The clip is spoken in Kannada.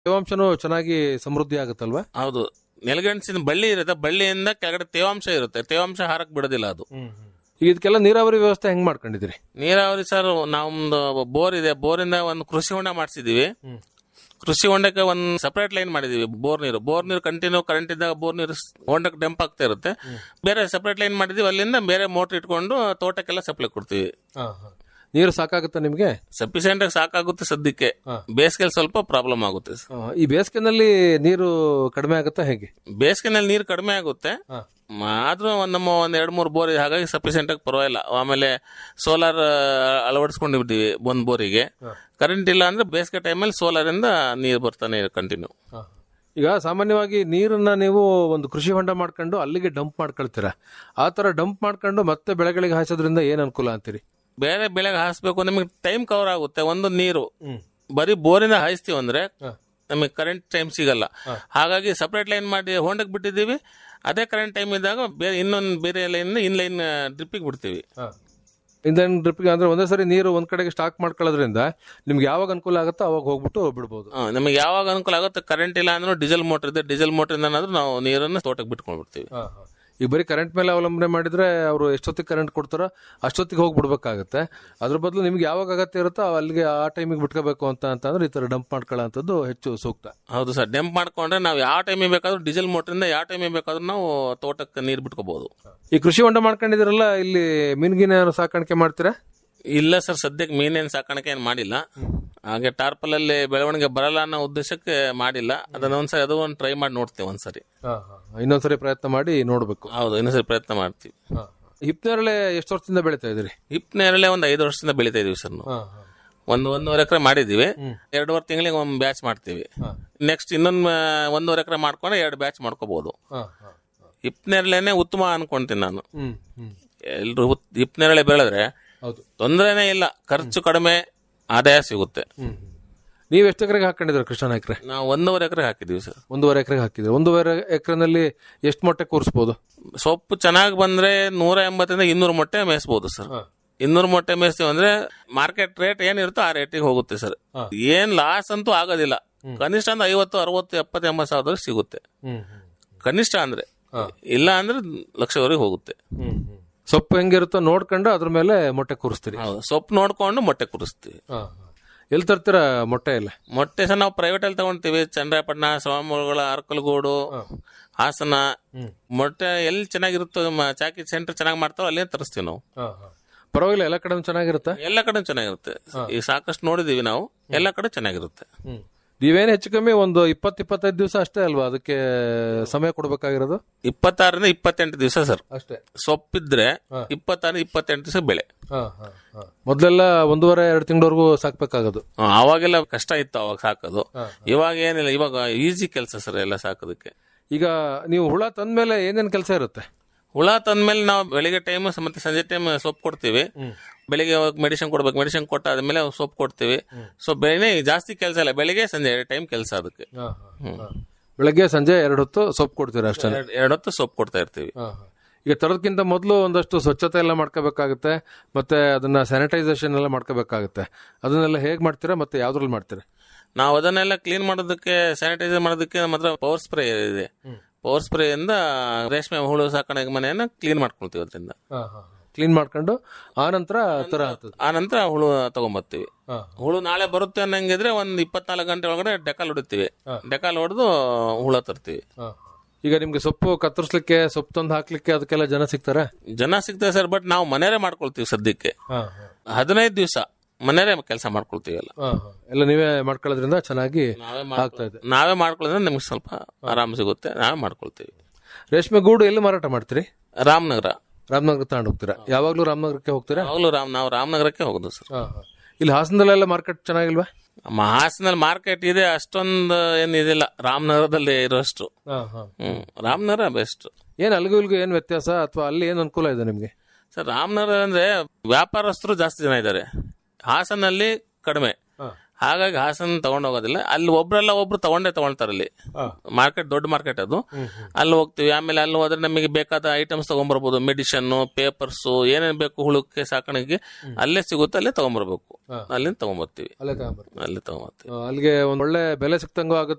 ತೇವಾಂಶನೂ ಚೆನ್ನಾಗಿ ಸಮೃದ್ಧಿ ಆಗುತ್ತಲ್ವಾ ಹೌದು ನೆಲಗಣಸಿನ ಬಳ್ಳಿ ಇರುತ್ತೆ ಬಳ್ಳಿಯಿಂದ ಕೆಳಗಡೆ ತೇವಾಂಶ ಇರುತ್ತೆ ತೇವಾಂಶ ಹಾರಕ್ ಬಿಡೋದಿಲ್ಲ ಅದು ಈಗ ಇದಕ್ಕೆಲ್ಲ ನೀರಾವರಿ ವ್ಯವಸ್ಥೆ ಹೆಂಗ್ ಮಾಡ್ಕೊಂಡಿದ್ದೀರಿ ನೀರಾವರಿ ಸರ್ ನಮ್ದು ಬೋರ್ ಇದೆ ಬೋರಿಂದ ಒಂದು ಕೃಷಿ ಹೊಂಡ ಮಾಡಿಸಿದೀವಿ ಕೃಷಿ ಹೊಂಡಕ್ಕೆ ಒಂದು ಸಪರೇಟ್ ಲೈನ್ ಮಾಡಿದೀವಿ ಬೋರ್ ನೀರು ಬೋರ್ ನೀರು ಕಂಟಿನ್ಯೂ ಕರೆಂಟ್ ಇದ್ದಾಗ ಬೋರ್ ನೀರು ಸ್- ಹೊಂಡಕ್ಕೆ ಡಂಪ್ ಆಗ್ತಾ ಇರುತ್ತೆ ಬೇರೆ ಸಪರೇಟ್ ಲೈನ್ ಮಾಡಿದೀವಿ ಅಲ್ಲಿಂದ ಬೇರೆ ಮೋಟರ್ ಇಟ್ಕೊಂಡು ತೋಟಕ್ಕೆಲ್ಲ ಸಪ್ಲೈ ಕೊಡ್ತೀವಿ ನೀರು ಸಾಕಾಗುತ್ತಾ ನಿಮ್ಗೆ ಸಫಿಶಿಯಂಟ್ ಆಗಿ ಸಾಕಾಗುತ್ತೆ ಸದ್ಯಕ್ಕೆ ಬೇಸಿಗೆಲ್ ಸ್ವಲ್ಪ ಪ್ರಾಬ್ಲಮ್ ಆಗುತ್ತೆ ಆ, ಈ ಬೇಸಿಗೆನಲ್ಲಿ ನೀರು ಕಡಿಮೆ ಆಗುತ್ತಾ ಹೇಗೆ ಬೇಸಿಗೆನಲ್ಲಿ ನೀರು ಕಡಿಮೆ ಆಗುತ್ತೆ ಆದ್ರೂ ಒಂದ್ ನಮ್ಮ ಒಂದ್ ಎರಡ್ ಮೂರು ಬೋರ್ ಇದೆ ಹಾಗಾಗಿ ಸಫಿಶಿಯಂಟ್ ಆಗಿ ಪರವಾಗಿಲ್ಲ ಆಮೇಲೆ ಸೋಲಾರ್ ಅಳವಡಿಸ್ಕೊಂಡಿರ್ತೀವಿ ಒಂದ್ ಬೋರಿಗೆ ಕರೆಂಟ್ ಇಲ್ಲ ಅಂದ್ರೆ ಬೇಸಿಗೆ ಟೈಮಲ್ಲಿ ಸೋಲಾರ್ ಇಂದ ನೀರು ಬರ್ತಾನೆ ಕಂಟಿನ್ಯೂ ಈಗ ಸಾಮಾನ್ಯವಾಗಿ ನೀರನ್ನ ನೀವು ಒಂದು ಕೃಷಿ ಹೊಂಡ ಮಾಡ್ಕೊಂಡು ಅಲ್ಲಿಗೆ ಡಂಪ್ ಮಾಡ್ಕೊಳ್ತೀರಾ ಆ ತರ ಡಂಪ್ ಮಾಡ್ಕೊಂಡು ಮತ್ತೆ ಬೆಳೆಗಳಿಗೆ ಹಾಯಿಸೋದ್ರಿಂದ ಏನ್ ಅನುಕೂಲ ಅಂತೀರಿ ಬೇರೆ ಬೆಳೆಗೆ ಹಾಯಿಸ್ಬೇಕು ನಮಗೆ ಟೈಮ್ ಕವರ್ ಆಗುತ್ತೆ ಒಂದು ನೀರು ಬರೀ ಬೋರಿಂದ ಹಾಯಿಸ್ತೀವಿ ಅಂದ್ರೆ ನಮಗೆ ಕರೆಂಟ್ ಟೈಮ್ ಸಿಗಲ್ಲ ಹಾಗಾಗಿ ಸಪರೇಟ್ ಲೈನ್ ಮಾಡಿ ಹೊಂಡಕ್ಕೆ ಬಿಟ್ಟಿದ್ದೀವಿ ಅದೇ ಕರೆಂಟ್ ಟೈಮ್ ಇದ್ದಾಗ ಬೇರೆ ಇನ್ನೊಂದು ಬೇರೆ ಲೈನ್ ಇನ್ ಲೈನ್ ಡ್ರಿಪ್ಪಿಗೆ ಬಿಡ್ತೀವಿ ಇಂಧನ ಡ್ರಿಪ್ಗೆ ಅಂದ್ರೆ ಒಂದೇ ಸರಿ ನೀರು ಒಂದ್ ಕಡೆಗೆ ಸ್ಟಾಕ್ ಮಾಡ್ಕೊಳ್ಳೋದ್ರಿಂದ ನಿಮ್ಗೆ ಯಾವಾಗ ಅನುಕೂಲ ಆಗುತ್ತೋ ಅವಾಗ ಹೋಗ್ಬಿಟ್ಟು ಬಿಡ್ಬೋದು ಹಾ, ನಮಗೆ ಯಾವಾಗ ಅನುಕೂಲ ಆಗುತ್ತೆ ಕರೆಂಟ್ ಇಲ್ಲ ಅಂದ್ರೆ ಡೀಸೆಲ್ ಮೋಟರ್ ಇದೆ ಡೀಸೆಲ್ ಮೋಟರ್ ಇಂದ ನಾವು ನೀರನ್ನು ತೋಟಕ್ಕೆ ಬಿಟ್ಕೊಂಡ್ಬಿಡ್ತೀವಿ ಈಗ ಬರೀ ಕರೆಂಟ್ ಮೇಲೆ ಅವಲಂಬನೆ ಮಾಡಿದ್ರೆ ಅವರು ಎಷ್ಟೊತ್ತಿಗೆ ಕರೆಂಟ್ ಕೊಡ್ತಾರೋ ಅಷ್ಟೊತ್ತಿಗೆ ಹೋಗಿ ಬಿಡ್ಬೇಕಾಗತ್ತೆ ಅದ್ರ ಬದಲು ನಿಮ್ಗೆ ಯಾವಾಗ ಅಗತ್ಯ ಇರುತ್ತೋ ಅಲ್ಲಿಗೆ ಆ ಟೈಮಿಗೆ ಬಿಟ್ಕೋಬೇಕು ಅಂತ ಅಂತಂದ್ರೆ ಈ ತರ ಡಂಪ್ ಮಾಡ್ಕೊಳ್ಳೋಂಥದ್ದು ಹೆಚ್ಚು ಸೂಕ್ತ ಹೌದು ಸರ್ ಡೆಂಪ್ ಮಾಡ್ಕೊಂಡ್ರೆ ನಾವು ಯಾವ ಟೈಮಿಗೆ ಬೇಕಾದ್ರೂ ಡೀಸೆಲ್ ಮೋಟರ್ ಇಂದ ಯಾವ ಟೈಮಿಗೆ ಬೇಕಾದ್ರೂ ನಾವು ತೋಟಕ್ಕೆ ನೀರು ಬಿಟ್ಕೋಬಹುದು ಈ ಕೃಷಿ ಹೊಂಡ ಮಾಡ್ಕೊಂಡಿದಿರಲ್ಲ ಇಲ್ಲಿ ಮೀನ್ಗಿನ ಸಾಕಾಣಿಕೆ ಮಾಡ್ತೀರಾ ಇಲ್ಲ ಸರ್ ಸದ್ಯಕ್ಕೆ ಮೀನೇನ್ ಸಾಕಾಣಿಕೆ ಏನ್ ಮಾಡಿಲ್ಲ ಹಾಗೆ ಟಾರ್ಪಲ್ ಅಲ್ಲಿ ಬೆಳವಣಿಗೆ ಬರಲ್ಲ ಅನ್ನೋ ಉದ್ದೇಶಕ್ಕೆ ಮಾಡಿಲ್ಲ ಅದನ್ನ ಒಂದ್ಸರಿ ಅದು ಒಂದು ಟ್ರೈ ಮಾಡಿ ನೋಡ್ತೇವೆ ಒಂದ್ಸರಿ ಇನ್ನೊಂದ್ಸರಿ ಪ್ರಯತ್ನ ಮಾಡಿ ನೋಡ್ಬೇಕು ಹೌದು ಇನ್ನೊಂದ್ಸರಿ ಪ್ರಯತ್ನ ಮಾಡ್ತೀವಿ ಹಿಪ್ನೇರಳೆ ಎಷ್ಟು ವರ್ಷದಿಂದ ಬೆಳಿತಾ ಇದ್ರಿ ಹಿಪ್ ನೇರಳೆ ಒಂದು ಐದು ವರ್ಷದಿಂದ ಬೆಳಿತಾ ಇದೀವಿ ಸರ್ ನಾವು ಒಂದು ಒಂದೂವರೆ ಎಕರೆ ಮಾಡಿದೀವಿ ಎರಡೂವರೆ ತಿಂಗಳಿಗೆ ಒಂದು ಬ್ಯಾಚ್ ಮಾಡ್ತೀವಿ ನೆಕ್ಸ್ಟ್ ಇನ್ನೊಂದು ಒಂದೂವರೆ ಎಕರೆ ಮಾಡ್ಕೊಂಡ್ರೆ ಎರಡು ಬ್ಯಾಚ್ ಮಾಡ್ಕೋಬಹುದು ಹಿಪ್ ನೇರಳೆನೆ ಉತ್ತಮ ಅನ್ಕೊಂತೀನಿ ನಾನು ಹ್ಮ್ ಹ್ಮ್ ಎಲ್ರು ಹಿಪ್ ನೇರಳೆ ಬೆಳೆದ್ರೆ ಹೌದು ತೊಂದರೆನೇ ಇಲ್ಲ ಖರ್ಚು ಕಡಿಮೆ ಆದಾಯ ಸಿಗುತ್ತೆ ಹ್ಮ್ ನೀವ್ ಎಷ್ಟು ಎಕರೆಗೆ ಹಾಕೊಂಡಿದ್ರ ಕೃಷ್ಣ ನಾಯ್ಕ್ರೆ ನಾವು ಒಂದೂವರೆ ಎಕರೆ ಹಾಕಿದೀವಿ ಸರ್ ಒಂದೂವರೆ ಎಕರೆಗೆ ಹಾಕಿದ್ರೆ ಒಂದೂವರೆ ಎಕರೆನಲ್ಲಿ ಎಷ್ಟು ಮೊಟ್ಟೆ ಕೂರಿಸಬಹುದು ಸೊಪ್ಪು ಚೆನ್ನಾಗಿ ಬಂದ್ರೆ ನೂರ ಎಂಬತ್ತರಿಂದ ಇನ್ನೂರು ಮೊಟ್ಟೆ ಮೇಯಿಸಬಹುದು ಸರ್ ಇನ್ನೂರು ಮೊಟ್ಟೆ ಮೇಯಿಸ್ತೀವಿ ಅಂದ್ರೆ ಮಾರ್ಕೆಟ್ ರೇಟ್ ಏನಿರುತ್ತೋ ಆ ರೇಟಿಗೆ ಹೋಗುತ್ತೆ ಸರ್ ಏನ್ ಲಾಸ್ ಅಂತೂ ಆಗೋದಿಲ್ಲ ಕನಿಷ್ಠ ಅಂದ್ರೆ ಐವತ್ತು ಅರವತ್ತು ಎಪ್ಪತ್ತು ಎಂಬತ್ತು ಸಾವಿರ ಸಿಗುತ್ತೆ ಕನಿಷ್ಠ ಅಂದ್ರೆ ಇಲ್ಲ ಅಂದ್ರೆ ಲಕ್ಷವರೆಗೆ ಹೋಗುತ್ತೆ ಸೊಪ್ಪು ಹೆಂಗಿರುತ್ತೋ ನೋಡ್ಕೊಂಡು ಅದ್ರ ಮೇಲೆ ಮೊಟ್ಟೆ ಕೂರಿಸ್ತೀರಿ ಹೌದು ಸೊಪ್ಪು ನೋಡ್ಕೊಂಡು ಮೊಟ್ಟೆ ಕುರಿಸ್ತೀವಿ ಎಲ್ಲಿ ತರ್ತೀರಾ ಮೊಟ್ಟೆ ಎಲ್ಲ ಮೊಟ್ಟೆ ಸಹ ನಾವು ಪ್ರೈವೇಟ್ ಅಲ್ಲಿ ತಗೊಂತೀವಿ ಚಂದ್ರಪಟ್ಟಣ ಸ್ವಾಮಿಗಳ ಅರ್ಕಲ್ಗೂಡು ಹಾಸನ ಮೊಟ್ಟೆ ಎಲ್ಲಿ ಚೆನ್ನಾಗಿರುತ್ತೋ ಮ- ಚಾಕಿ ಸೆಂಟರ್ ಚೆನ್ನಾಗಿ ಮಾಡ್ತಾರೋ ಅಲ್ಲೇ ತರಿಸ್ತೀವಿ ನಾವು ಪರವಾಗಿಲ್ಲ ಎಲ್ಲ ಕಡೆ ಚೆನ್ನಾಗಿರುತ್ತಾ ಎಲ್ಲ ಕಡೆ ಚೆನ್ನಾಗಿರುತ್ತೆ ಈಗ ಸಾಕಷ್ಟು ನೋಡಿದೀವಿ ನಾವು ಎಲ್ಲ ಕಡೆ ಚೆನ್ನಾಗಿರುತ್ತೆ ನೀವೇನ್ ಹೆಚ್ಚು ಕಮ್ಮಿ ಒಂದು ಇಪ್ಪತ್ ಇಪ್ಪತ್ತೈದು ದಿವಸ ಅಷ್ಟೇ ಅಲ್ವಾ ಅದಕ್ಕೆ ಸಮಯ ಕೊಡ್ಬೇಕಾಗಿರೋದು ಇಪ್ಪತ್ತಾರರಿಂದ ಇಪ್ಪತ್ತೆಂಟು ದಿವಸ ಸರ್ ಅಷ್ಟೇ ಸೊಪ್ಪಿದ್ರೆ ಇಪ್ಪತ್ತಾರರಿಂದ ಇಪ್ಪತ್ತೆಂಟು ದಿವಸ ಬೆಳೆ ಮೊದ್ಲೆಲ್ಲ ಒಂದೂವರೆ ಎರಡು ತಿಂಗಳವರೆಗೂ ಸಾಕ್ಬೇಕಾಗೋದು ಆ, ಅವಾಗೆಲ್ಲ ಕಷ್ಟ ಇತ್ತು ಅವಾಗ ಸಾಕೋದು ಇವಾಗ ಏನಿಲ್ಲ ಇವಾಗ ಈಸಿ ಕೆಲಸ ಸರ್ ಎಲ್ಲ ಸಾಕೋದಕ್ಕೆ ಈಗ ನೀವು ಹುಳ ತಂದ್ಮೇಲೆ ಏನೇನ್ ಕೆಲಸ ಇರುತ್ತೆ ಹುಳ ತಂದ್ಮೇಲೆ ನಾವು ಬೆಳಿಗ್ಗೆ ಟೈಮ್ ಮತ್ತೆ ಸಂಜೆ ಟೈಮ್ ಸೊಪ್ಪು ಕೊಡ್ತೀವಿ ಬೆಳಿಗ್ಗೆ ಮೆಡಿಸಿನ್ ಕೊಡ್ಬೇಕು ಮೆಡಿಸಿನ್ ಕೊಟ್ಟಾದ್ಮೇಲೆ ಸೊಪ್ಪು ಕೊಡ್ತೀವಿ ಸೊ ಬೆಳೆ ಜಾಸ್ತಿ ಕೆಲಸ ಇಲ್ಲ ಬೆಳಿಗ್ಗೆ ಸಂಜೆ ಎರಡು ಟೈಮ್ ಕೆಲಸ ಅದಕ್ಕೆ ಬೆಳಗ್ಗೆ ಸಂಜೆ ಎರಡು ಹೊತ್ತು ಸೊಪ್ಪು ಕೊಡ್ತೀರಾ ಅಷ್ಟೇ ಎರಡ್- ಎರಡು ಹೊತ್ತು ಸೊಪ್ಪು ಕೊಡ್ತಾ ಇರ್ತೀವಿ ಈಗ ತರೋದಕ್ಕಿಂತ ಮೊದಲು ಒಂದಷ್ಟು ಸ್ವಚ್ಛತೆ ಎಲ್ಲ ಮಾಡ್ಕೋಬೇಕಾಗುತ್ತೆ ಮತ್ತೆ ಅದನ್ನ ಸ್ಯಾನಿಟೈಸೇಷನ್ ಎಲ್ಲ ಮಾಡ್ಕೋಬೇಕಾಗುತ್ತೆ ಅದನ್ನೆಲ್ಲ ಹೇಗ್ ಮಾಡ್ತೀರಾ ಮತ್ತೆ ಯಾವ್ದ್ರಲ್ಲಿ ಮಾಡ್ತೀರಾ ನಾವು ಅದನ್ನೆಲ್ಲ ಕ್ಲೀನ್ ಮಾಡೋದಕ್ಕೆ ಸ್ಯಾನಿಟೈಸರ್ ಮಾಡೋದಕ್ಕೆ ನಮ್ಮ ಹತ್ರ ಪವರ್ ಸ್ಪ್ರೇ ಇದೆ ಪವರ್ ಸ್ಪ್ರೇ ಇಂದ ರೇಷ್ಮೆ ಹುಳು ಸಾಕಣೆ ಮನೆಯನ್ನ ಕ್ಲೀನ್ ಮಾಡ್ಕೊಳ್ತೀವಿ ಅದರಿಂದ ಕ್ಲೀನ್ ಮಾಡ್ಕೊಂಡು ಆ ನಂತರ ತರ ಆಗ್ತದೆ ಆ ನಂತರ ಹುಳು ತಗೊಂಬರ್ತೀವಿ ಹುಳು ನಾಳೆ ಬರುತ್ತೆ ಅನ್ನಂಗಿದ್ರೆ ಒಂದ್ ಇಪ್ಪತ್ನಾಲ್ಕು ಗಂಟೆ ಒಳಗಡೆ ಡೆಕಾಲ್ ಹೊಡಿತೀವಿ ಡೆಕಾಲ್ ಹೊಡೆದು ಹುಳ ತರ್ತೀವಿ ಈಗ ನಿಮ್ಗೆ ಸೊಪ್ಪು ಕತ್ತರಿಸ್ಲಿಕ್ಕೆ ಸೊಪ್ಪು ತಂದು ಹಾಕ್ಲಿಕ್ಕೆ ಅದಕ್ಕೆಲ್ಲ ಜನ ಸಿಗ್ತಾರ ಜನ ಸಿಗ್ತಾರೆ ಸರ್ ಬಟ್ ನಾವು ಮನೆಯೇ ಮಾಡ್ಕೊಳ್ತೀವಿ ಸದ್ಯಕ್ಕೆ ಹದಿನೈದು ದಿವಸ ಮನೆಯೇ ಕೆಲಸ ಮಾಡ್ಕೊಳ್ತೀವಿ ಎಲ್ಲ ಎಲ್ಲ ನೀವೇ ಮಾಡ್ಕೊಳ್ಳೋದ್ರಿಂದ ಚೆನ್ನಾಗಿ ನಾವೇ ಆಗ್ತಾ ಇದೆ ನಾವೇ ಮಾಡ್ಕೊಳ್ಳೋದ್ರೆ ನಮ್ಗೆ ಸ್ವಲ್ಪ ಆರಾಮ್ ಸಿಗುತ್ತೆ ನಾವೇ ಮಾಡ್ಕೊಳ್ತೀವಿ ರೇಷ್ಮೆ ಗೂಡು ಎಲ್ಲಿ ಮಾರಾಟ ಮಾಡ್ತೀರಿ ರಾಮನಗರ ರಾಮನಗರ ತಗೊಂಡು ಹೋಗ್ತೀರಾ ಯಾವಾಗ್ಲೂ ರಾಮನಗರಕ್ಕೆ ಹೋಗ್ತೀರಾ ಯಾವಾಗಲೂ ರಾಮ್ ನಾವು ರಾಮನಗರಕ್ಕೆ ಹೋಗೋದು ಸರ್ ಇಲ್ಲಿ ಹಾಸನದಲ್ಲೆಲ್ಲ ಮಾರ್ಕೆಟ್ ಚೆನ್ನಾಗಿಲ್ವಾ ನಮ್ಮ ಹಾಸನಲ್ಲಿ ಮಾರ್ಕೆಟ್ ಇದೆ ಅಷ್ಟೊಂದು ಏನ್ ಇದಿಲ್ಲ ರಾಮನಗರದಲ್ಲಿ ಇರೋಷ್ಟು ಹ್ಮ್ ರಾಮನಗರ ಬೆಸ್ಟ್ ಏನ್ ಅಲ್ಗೂ ಇಲ್ಗೂ ಏನ್ ವ್ಯತ್ಯಾಸ ಅಥವಾ ಅಲ್ಲಿ ಏನ್ ಅನುಕೂಲ ಇದೆ ನಿಮ್ಗೆ ಸರ್ ರಾಮನಗರ ಅಂದ್ರೆ ವ್ಯಾಪಾರಸ್ಥರು ಜಾಸ್ತಿ ಜನ ಇದ್ದಾರೆ ಹಾಸನಲ್ಲಿ ಕಡಿಮೆ ಹಾಗಾಗಿ ಹಾಸನ ತಗೊಂಡ್ ಹೋಗೋದಿಲ್ಲ ಅಲ್ಲಿ ಒಬ್ರಲ್ಲ ಒಬ್ರು ತಗೊಂಡೇ ತಗೊಳ್ತಾರೆ ಅಲ್ಲಿ ಮಾರ್ಕೆಟ್ ದೊಡ್ಡ ಮಾರ್ಕೆಟ್ ಅದು ಅಲ್ಲಿ ಹೋಗ್ತೀವಿ ಆಮೇಲೆ ಅಲ್ಲಿ ಹೋದ್ರೆ ನಮಗೆ ಬೇಕಾದ ಐಟಮ್ಸ್ ತಗೊಂಡ್ಬರ್ಬೋದು ಮೆಡಿಷನ್ ಪೇಪರ್ಸ್ ಏನೇನ್ ಬೇಕು ಹುಳುಕ್ಕೆ ಸಾಕಣೆಗೆ ಅಲ್ಲೇ ಸಿಗುತ್ತೆ ಅಲ್ಲೇ ತಗೊಂಡ್ಬರ್ಬೇಕು ಅಲ್ಲಿಂದ ತಗೊಂಡ್ಬರ್ತೀವಿ ಅಲ್ಲೇ ತಗೊಂಡ್ಬರ್ತೀವಿ ಅಲ್ಲಿ ತಗೊಂಡ್ಬರ್ತೀವಿ ಅಲ್ಲಿಗೆ ಒಂದ್ ಒಳ್ಳೆ ಬೆಲೆ ಸಿಕ್ತಂಗೂ ಆಗುತ್ತೆ